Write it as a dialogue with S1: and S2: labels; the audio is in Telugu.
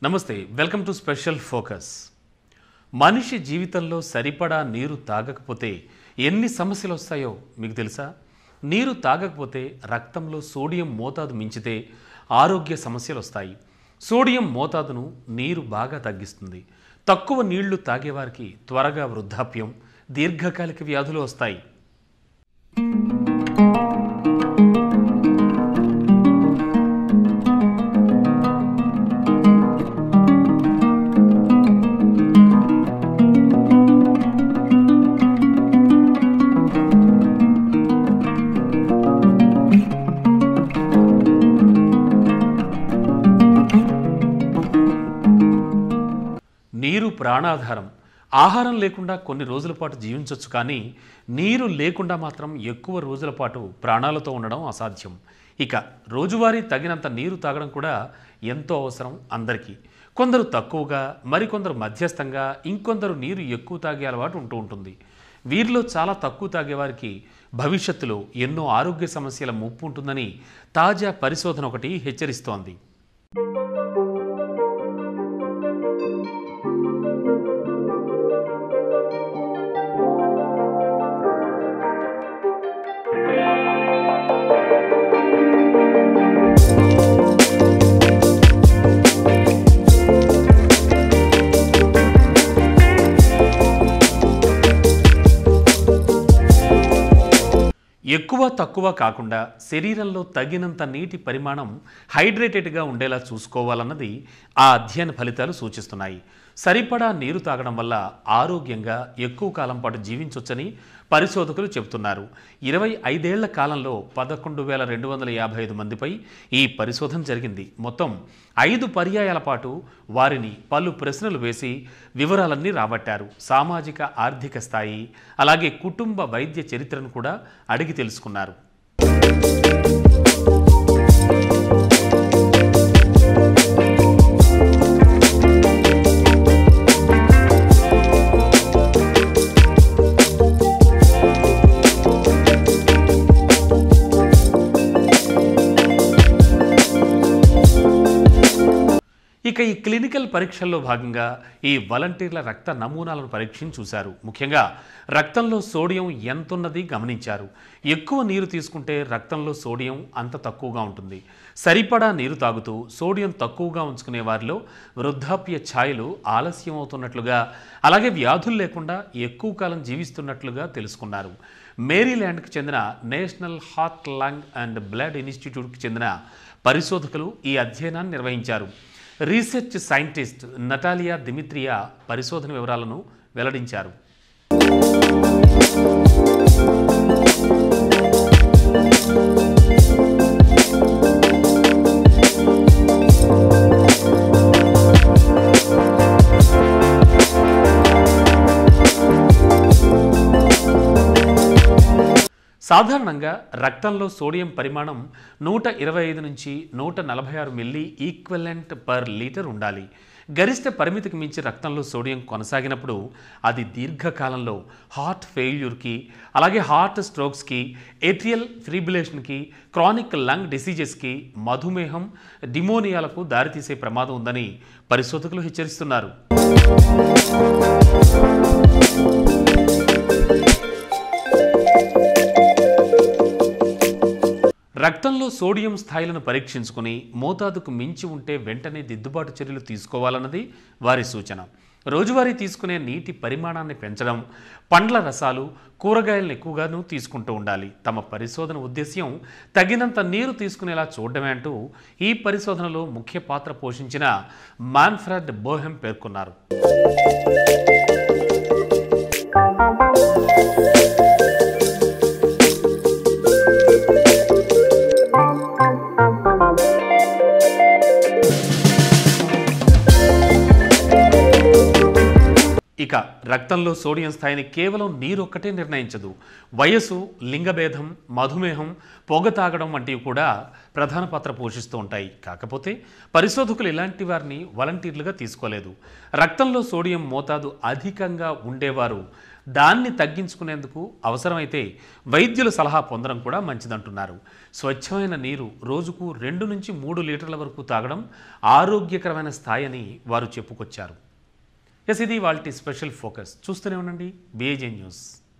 S1: నమస్తే వెల్కమ్ టు స్పెషల్ ఫోకస్ మనిషి జీవితంలో సరిపడా నీరు తాగకపోతే ఎన్ని సమస్యలు వస్తాయో మీకు తెలుసా నీరు తాగకపోతే రక్తంలో సోడియం మోతాదు మించితే ఆరోగ్య సమస్యలు వస్తాయి సోడియం మోతాదును నీరు బాగా తగ్గిస్తుంది తక్కువ నీళ్లు తాగేవారికి త్వరగా వృద్ధాప్యం దీర్ఘకాలిక వ్యాధులు వస్తాయి నీరు ప్రాణాధారం ఆహారం లేకుండా కొన్ని రోజుల పాటు జీవించవచ్చు కానీ నీరు లేకుండా మాత్రం ఎక్కువ రోజుల పాటు ప్రాణాలతో ఉండడం అసాధ్యం ఇక రోజువారీ తగినంత నీరు తాగడం కూడా ఎంతో అవసరం అందరికీ కొందరు తక్కువగా మరికొందరు మధ్యస్థంగా ఇంకొందరు నీరు ఎక్కువ తాగే అలవాటు ఉంటూ ఉంటుంది వీరిలో చాలా తక్కువ తాగేవారికి భవిష్యత్తులో ఎన్నో ఆరోగ్య సమస్యల ముప్పు ఉంటుందని తాజా పరిశోధన ఒకటి హెచ్చరిస్తోంది ఎక్కువ తక్కువ కాకుండా శరీరంలో తగినంత నీటి పరిమాణం హైడ్రేటెడ్గా ఉండేలా చూసుకోవాలన్నది ఆ అధ్యయన ఫలితాలు సూచిస్తున్నాయి సరిపడా నీరు తాగడం వల్ల ఆరోగ్యంగా ఎక్కువ కాలం పాటు జీవించవచ్చని పరిశోధకులు చెబుతున్నారు ఇరవై ఐదేళ్ల కాలంలో పదకొండు వేల రెండు వందల యాభై ఐదు మందిపై ఈ పరిశోధన జరిగింది మొత్తం ఐదు పర్యాయాల పాటు వారిని పలు ప్రశ్నలు వేసి వివరాలన్నీ రాబట్టారు సామాజిక ఆర్థిక స్థాయి అలాగే కుటుంబ వైద్య చరిత్రను కూడా అడిగి తెలుసుకున్నారు ఇక ఈ క్లినికల్ పరీక్షల్లో భాగంగా ఈ వాలంటీర్ల రక్త నమూనాలను పరీక్షించి చూశారు ముఖ్యంగా రక్తంలో సోడియం ఎంతున్నది గమనించారు ఎక్కువ నీరు తీసుకుంటే రక్తంలో సోడియం అంత తక్కువగా ఉంటుంది సరిపడా నీరు తాగుతూ సోడియం తక్కువగా ఉంచుకునే వారిలో వృద్ధాప్య ఛాయలు ఆలస్యం అవుతున్నట్లుగా అలాగే వ్యాధులు లేకుండా ఎక్కువ కాలం జీవిస్తున్నట్లుగా తెలుసుకున్నారు మేరీల్యాండ్కి చెందిన national heart lung and blood ఇన్స్టిట్యూట్కి చెందిన పరిశోధకులు ఈ అధ్యయనాన్ని నిర్వహించారు రీసెర్చ్ సైంటిస్ట్ నటాలియా దిమిత్రియా పరిశోధన వివరాలను వెల్లడించారు సాధారణంగా రక్తంలో సోడియం పరిమాణం నూట ఇరవై ఐదు నుంచి నూట నలభై ఆరు మిల్లీ ఈక్వలెంట్ పర్ లీటర్ ఉండాలి గరిష్ట పరిమితికి మించి రక్తంలో సోడియం కొనసాగినప్పుడు అది దీర్ఘకాలంలో హార్ట్ ఫెయిల్యూర్కి అలాగే హార్ట్ స్ట్రోక్స్కి ఏట్రియల్ ఫిబ్రిలేషన్కి క్రానిక్ లంగ్ డిసీజెస్కి మధుమేహం డిమోనియాలకు దారితీసే ప్రమాదం ఉందని పరిశోధకులు హెచ్చరిస్తున్నారు రక్తంలో సోడియం స్థాయిలను పరీక్షించుకుని మోతాదుకు మించి ఉంటే వెంటనే దిద్దుబాటు చర్యలు తీసుకోవాలన్నది వారి సూచన రోజువారీ తీసుకునే నీటి పరిమాణాన్ని పెంచడం పండ్ల రసాలు కూరగాయలను ఎక్కువగాను తీసుకుంటూ ఉండాలి తమ పరిశోధన ఉద్దేశ్యం తగినంత నీరు తీసుకునేలా చూడడమే అంటూ ఈ పరిశోధనలో ముఖ్య పాత్ర పోషించిన మాన్ఫ్రెడ్ బోహెం పేర్కొన్నారు ఇక రక్తంలో సోడియం స్థాయిని కేవలం నీరు ఒక్కటే నిర్ణయించదు వయసు లింగభేదం మధుమేహం పొగ తాగడం వంటివి కూడా ప్రధాన పాత్ర పోషిస్తూ ఉంటాయి కాకపోతే పరిశోధకులు ఇలాంటి వారిని వాలంటీర్లుగా తీసుకోలేదు రక్తంలో సోడియం మోతాదు అధికంగా ఉండేవారు దాన్ని తగ్గించుకునేందుకు అవసరమైతే వైద్యుల సలహా పొందడం కూడా మంచిదంటున్నారు స్వచ్ఛమైన నీరు రోజుకు రెండు నుంచి మూడు లీటర్ల వరకు తాగడం ఆరోగ్యకరమైన స్థాయి అని వారు చెప్పుకొచ్చారు ఎస్ ఇది వాళ్ళ స్పెషల్ ఫోకస్ చూస్తూనే ఉండండి బీఏజే న్యూస్